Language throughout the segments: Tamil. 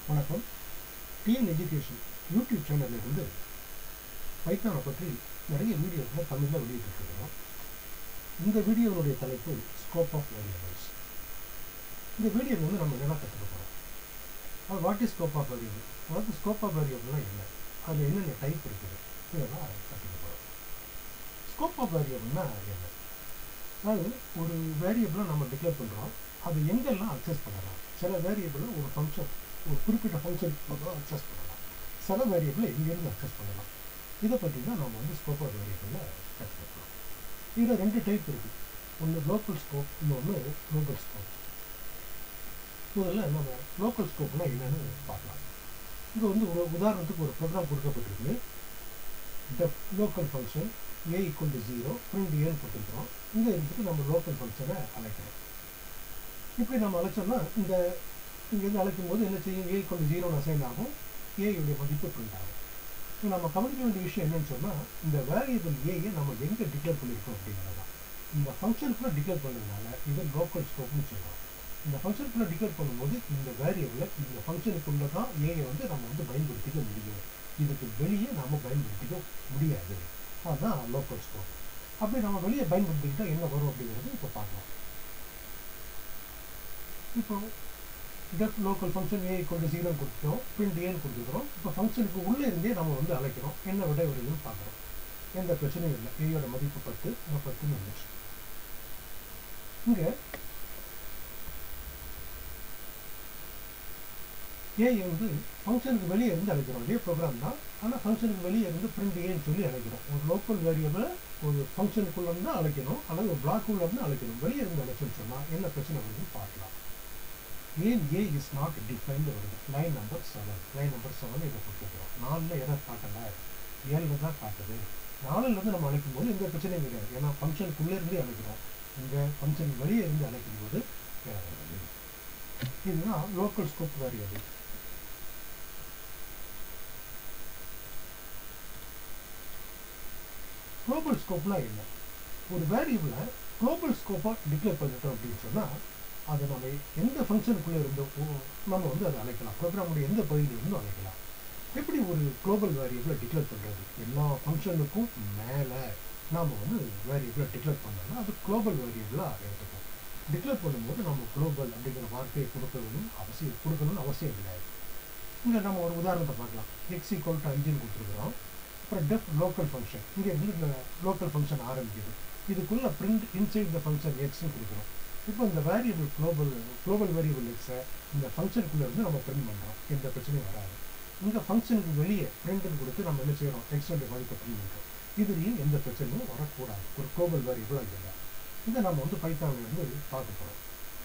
வணக்கம் டிஎன் எஜுகேஷன் யூடியூப் சேனல்ல இருந்து பைத்தானை பற்றி நிறைய வீடியோக்களை தமிழில் வெளியிட்டிருக்கிறோம் இந்த வீடியோவுடைய தலைப்பு ஸ்கோப் ஆஃப் வேரியபிள்ஸ் இந்த வீடியோவில் வந்து நம்ம என்ன கற்றுக்க போகிறோம் அது what is scope of variable அதாவது ஸ்கோப் ஆஃப் வேரியபிள்னா என்ன அதில் என்னென்ன டைப் இருக்குது இதெல்லாம் கற்றுக்க போகிறோம் ஸ்கோப் ஆஃப் வேரியபிள்னா என்ன அதாவது ஒரு வேரியபிளை நம்ம டிக்ளேர் பண்ணுறோம் அது எங்கெல்லாம் அக்சஸ் பண்ணலாம் சில வேரியபிளை ஒரு ஃபங்க்ஷன் ஒரு குறிப்பிட்ட ஃபங்க்ஷன் மூலம் அக்சஸ் பண்ணலாம் சில வேரியபிளை எங்கேருந்து அக்சஸ் பண்ணலாம் இதை பற்றி தான் நம்ம வந்து ஸ்கோப் ஆஃப் வேரியபிளில் கற்றுக்கலாம் இதில் ரெண்டு டைப் இருக்குது ஒன்று லோக்கல் ஸ்கோப் இன்னொன்று குளோபல் ஸ்கோப் முதல்ல நம்ம லோக்கல் ஸ்கோப்னா என்னன்னு பார்க்கலாம் இது வந்து ஒரு உதாரணத்துக்கு ஒரு ப்ரோக்ராம் கொடுக்கப்பட்டிருக்கு def local function A equal to zero print ஏன்னு கொடுத்துருக்குறோம் இங்கே இருந்துட்டு நம்ம லோக்கல் ஃபங்க்ஷனை அழைக்கிறோம் இப்படி நம்ம அழைச்சோம்னா இந்த இங்கேருந்து அழைக்கும் போது என்ன செய்யும் ஏ ஈக்குவல் டு ஜீரோன்னு அசைன் ஆகும் ஏயுடைய மதிப்பு பிரிண்ட் ஆகும் இப்போ நம்ம கவனிக்க வேண்டிய விஷயம் என்னன்னு சொன்னால் இந்த வேரியபிள் ஏயை நம்ம எங்கே டிக்ளேர் பண்ணியிருக்கோம் அப்படிங்கிறது தான் இந்த ஃபங்க்ஷனுக்குள்ளே டிக்ளேர் பண்ணுறதுனால இது லோக்கல் ஸ்கோப்னு சொல்கிறோம் இந்த ஃபங்க்ஷனுக்குள்ளே டிக்ளேர் பண்ணும்போது இந்த வேரியபிளை இந்த ஃபங்க்ஷனுக்குள்ளே தான் ஏயை வந்து நம்ம வந்து பயன்படுத்திக்க முடியும் இதுக்கு வெளியே நாம் பயன்படுத்திக்க முடியாது அதுதான் லோக்கல் ஸ்கோப் அப்படி நம்ம வெளியே பயன்படுத்திக்கிட்டால் என்ன வரும் அப்படிங்கிறது இப்போ பார்க்கலாம் இப்போ டெஃப் லோக்கல் ஃபங்க்ஷன் ஏ கொண்டு ஜீரோ கொடுத்துட்டோம் பிரிண்ட் ஏன்னு கொடுத்துக்கிறோம் இப்போ ஃபங்க்ஷனுக்கு உள்ளே இருந்தே நம்ம வந்து அழைக்கிறோம் என்ன விட வருதுன்னு பார்க்குறோம் எந்த பிரச்சனையும் இல்லை ஏயோட மதிப்பு பத்து இந்த பத்துன்னு வந்துச்சு இங்கே ஏ வந்து ஃபங்க்ஷனுக்கு வெளியே இருந்து அழைக்கிறோம் இதே ப்ரோக்ராம் தான் ஆனால் ஃபங்க்ஷனுக்கு வெளியே இருந்து பிரிண்ட் ஏன்னு சொல்லி அழைக்கிறோம் ஒரு லோக்கல் வேரியபிளை ஒரு ஃபங்க்ஷனுக்குள்ளே இருந்து அழைக்கணும் அல்லது ஒரு பிளாக்குள்ளே இருந்து அழைக்கணும் வெளியே இருந்து அழைச்சோன்னு சொன்னால் என்ன பிரச்சனை வருதுன்னு பார்க்கலாம் ஏன் ஏ இஸ் நாட் டிஃபைன்டு வருது line number seven line number seven இதை கொடுத்துருக்கோம் நாலில் எதை காட்டலை ஏழில் தான் காட்டுது நாலுலேருந்து நம்ம அழைக்கும் போது எந்த பிரச்சனையும் கிடையாது ஏன்னா ஃபங்க்ஷனுக்குள்ளே இருந்தே அழைக்கிறோம் இங்கே ஃபங்க்ஷன் வெளியே இருந்து அழைக்கும் போது வருது இதுதான் லோக்கல் ஸ்கோப் வேரியபிள் குளோபல் ஸ்கோப்னா என்ன ஒரு வேரியபிளை குளோபல் ஸ்கோப்பாக டிக்ளேர் பண்ணிட்டோம் அப்படின்னு சொன்னால் அதை நம்ம எந்த ஃபங்க்ஷனுக்குள்ளே இருந்தோ நம்ம வந்து அதை அழைக்கலாம் ப்ரோக்ராமுடைய எந்த பகுதியில் இருந்தும் அழைக்கலாம் எப்படி ஒரு குளோபல் வேரியபிளை டிக்ளேர் பண்ணுறது எல்லா ஃபங்க்ஷனுக்கும் மேலே நாம் வந்து வேரியபிளை டிக்ளேர் பண்ணோம்னா அது குளோபல் வேரியபிளாக எடுத்துக்கும் டிக்ளேர் பண்ணும்போது நம்ம குளோபல் அப்படிங்கிற வார்த்தையை கொடுக்கணும் அவசியம் கொடுக்கணும்னு அவசியம் கிடையாது இங்கே நம்ம ஒரு உதாரணத்தை பார்க்கலாம் எக்ஸ் ஈக்குவல் டு அஞ்சுன்னு கொடுத்துருக்குறோம் அப்புறம் டெஃப் லோக்கல் ஃபங்க்ஷன் இங்கே இருந்து இந்த லோக்கல் ஃபங்க்ஷன் ஆரம்பிக்குது இதுக்குள்ளே பிரிண்ட் இன்சைட் த ஃபங்க்ஷன் எக்ஸ்னு கொடுக்குறோம் இப்போ இந்த வேரியபிள் குளோபல் குளோபல் வேரியபிள் எக்ஸை இந்த ஃபங்க்ஷனுக்குள்ளே இருந்து நம்ம பிரிண்ட் பண்ணுறோம் எந்த பிரச்சனையும் வராது இங்கே ஃபங்க்ஷனுக்கு வெளியே பிரிண்ட்னு கொடுத்து நம்ம என்ன செய்கிறோம் எக்ஸோடைய மதிப்பை பிரிண்ட் பண்ணுறோம் இதுலேயும் எந்த பிரச்சனையும் வரக்கூடாது ஒரு குளோபல் வேரியபிள் அங்கே இல்லை இதை நம்ம வந்து பைத்தானில் வந்து பார்க்க போகிறோம்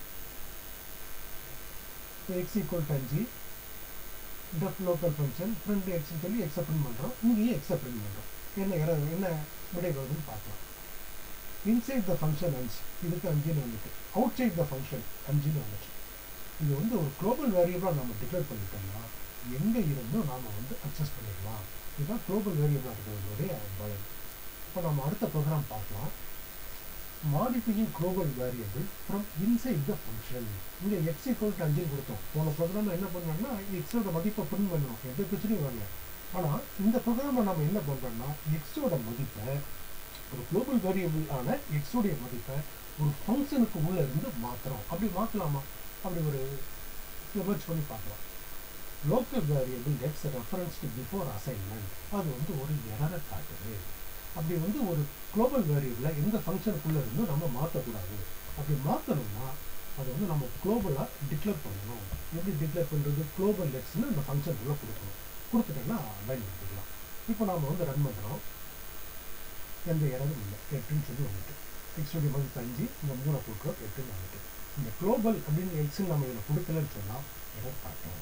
இப்போ எக்ஸ் ஈக்குவல் டு அஞ்சு டெஃப் லோக்கல் ஃபங்க்ஷன் பிரிண்ட் எக்ஸ்னு சொல்லி எக்ஸை பிரிண்ட் பண்ணுறோம் இங்கேயும் எக்ஸை பிரிண்ட் பண்ணுறோம் என்ன எர என்ன விடை வருதுன்னு பார்க்கலாம் இன்சைட் த ஃபங்க்ஷன் அஞ்சு இதுக்கு அஞ்சுன்னு வந்துட்டு அவுட் சைட் த ஃபங்க்ஷன் அஞ்சுன்னு வந்துச்சு இது வந்து ஒரு குளோபல் வேரியபிளாக நம்ம டிக்ளேர் பண்ணிட்டோம்னா எங்கே இருந்தும் நாம் வந்து அக்சஸ் பண்ணிடலாம் இதுதான் குளோபல் வேரியபிளாக இருக்கிறதுடைய பலன் இப்போ நம்ம அடுத்த ப்ரோக்ராம் பார்க்கலாம் modifying global variable from inside the function இங்கே எக்ஸ் ஈக்குவல் டு அஞ்சு கொடுத்தோம் போன ப்ரோக்ராமில் என்ன பண்ணோம்னா எக்ஸோட மதிப்பை பிரிண்ட் பண்ணணும் எந்த பிரச்சனையும் வரல ஆனால் இந்த ப்ரோக்ராமில் நம்ம என்ன பண்ணுறோம்னா எக்ஸோட மதிப்பை ஒரு குளோபல் வேரியபிள் ஆன எக்ஸோடைய மதிப்பை ஒரு ஃபங்க்ஷனுக்கு உள்ளே இருந்து மாற்றுறோம் அப்படி மாற்றலாமா அப்படி ஒரு ரிவர்ச் பண்ணி பார்க்கலாம் local variable X referenced before assignment அது வந்து ஒரு எரரை காட்டுது அப்படி வந்து ஒரு குளோபல் வேரியபிளை எந்த ஃபங்க்ஷனுக்குள்ளே இருந்தும் நம்ம மாற்றக்கூடாது அப்படி மாற்றணும்னா அது வந்து நம்ம குளோபலாக டிக்ளேர் பண்ணணும் எப்படி டிக்ளேர் பண்ணுறது குளோபல் எக்ஸ்னு அந்த ஃபங்க்ஷனுக்குள்ளே கொடுக்கணும் கொடுத்துட்டோன்னா பயன்படுத்திக்கலாம் இப்போ நாம் வந்து ரன் பண்ணுறோம் எந்த இடமும் இல்லை எட்டுன்னு சொல்லி வந்துட்டு எக்ஸுடைய மதிப்பு அஞ்சு இந்த மூணை கொடுக்குறோம் எட்டுன்னு வந்துட்டு இந்த குளோபல் அப்படின்னு எக்ஸ்ன்னு நம்ம இதில் கொடுக்கலன்னு சொன்னால் எரர் காட்டும்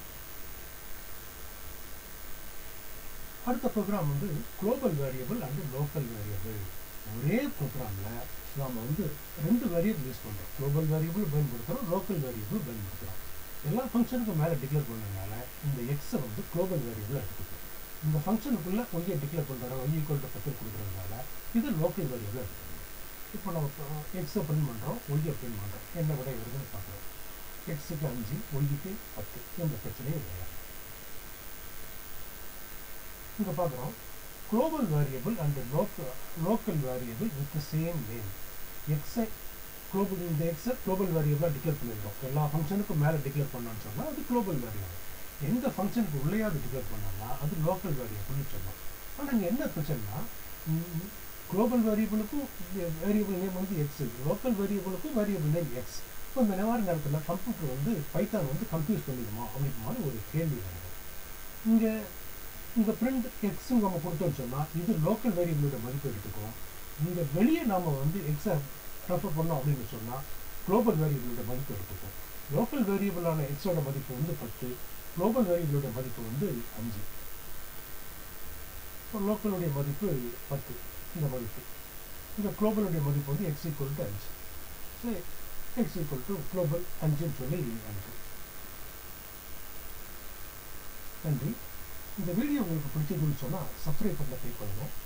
அடுத்த ப்ரோக்ராம் வந்து global variable and local variable ஒரே ப்ரோக்ராமில் நாம் வந்து ரெண்டு வேரியபிள் யூஸ் பண்ணுறோம் குளோபல் வேரியபிள் பயன்படுத்துகிறோம் லோக்கல் வேரியபிள் பயன்படுத்துகிறோம் எல்லா ஃபங்க்ஷனுக்கும் மேலே டிக்ளேர் பண்ணதுனால இந்த எக்ஸை வந்து குளோபல் வேரியபிள் எடுத்துக்கிறோம் இந்த ஃபங்க்ஷனுக்குள்ளே ஒய்யை டிக்ளேர் பண்ணுறோம் ஒய் ஈக்குவல் டு பத்து கொடுக்குறதுனால இது லோக்கல் வேரியபிள் எடுத்துக்கணும் இப்போ நம்ம எக்ஸை பிரிண்ட் பண்ணுறோம் ஒய்யை பிரிண்ட் பண்ணுறோம் என்ன விட வருதுன்னு பார்க்குறோம் எக்ஸுக்கு அஞ்சு ஒய்க்கு பத்து எந்த பிரச்சனையும் இல்லை இங்கே பார்க்குறோம் global variable and local local variable with same name எக்ஸை குளோபல் இந்த எக்ஸை குளோபல் வேரியபிளாக டிக்ளேர் பண்ணியிருக்கோம் எல்லா ஃபங்க்ஷனுக்கும் மேலே டிக்ளேர் பண்ணோம்னு சொன்னால் அது குளோபல் வேரியபிள் எந்த ஃபங்க்ஷனுக்கு உள்ளேயாவது டிக்ளேர் பண்ணோம்னா அது லோக்கல் வேரியபிள்னு சொல்லலாம் ஆனால் இங்கே என்ன பிரச்சனைனா குளோபல் வேரியபிளுக்கும் வேரியபிள் நேம் வந்து எக்ஸ் லோக்கல் வேரியபிளுக்கும் வேரியபிள் நேம் எக்ஸ் இப்போ இந்த மாதிரி நேரத்தில் கம்ப்யூட்டர் வந்து பைத்தான் வந்து கன்ஃபியூஸ் பண்ணிடுமா அப்படின்ற மாதிரி ஒரு கேள்வி வருது இங்கே இந்த பிரிண்ட் எக்ஸும் நம்ம கொடுத்தோம்னு சொன்னால் இது லோக்கல் வேரியபிளோட மதிப்பு எடுத்துக்கும் இங்கே வெளியே நாம் வந்து எக்ஸை ரெஃபர் பண்ணோம் அப்படின்னு சொன்னால் குளோபல் வேரியபிளோட மதிப்பு எடுத்துக்கும் லோக்கல் வேரியபிளான எக்ஸோட மதிப்பு வந்து பத்து குளோபல் வேரியபிளோட மதிப்பு வந்து அஞ்சு இப்போ லோக்கலுடைய மதிப்பு பத்து இந்த மதிப்பு இந்த குளோபலுடைய மதிப்பு வந்து எக்ஸ் ஈக்குவல் டு அஞ்சு so X equal to global அஞ்சுன்னு சொல்லி அனுப்பு நன்றி இந்த வீடியோ உங்களுக்கு பிடிச்சதுன்னு சொன்னால் சப்ஸ்கிரைப் பண்ண கிளிக் பண்ணுங்கள்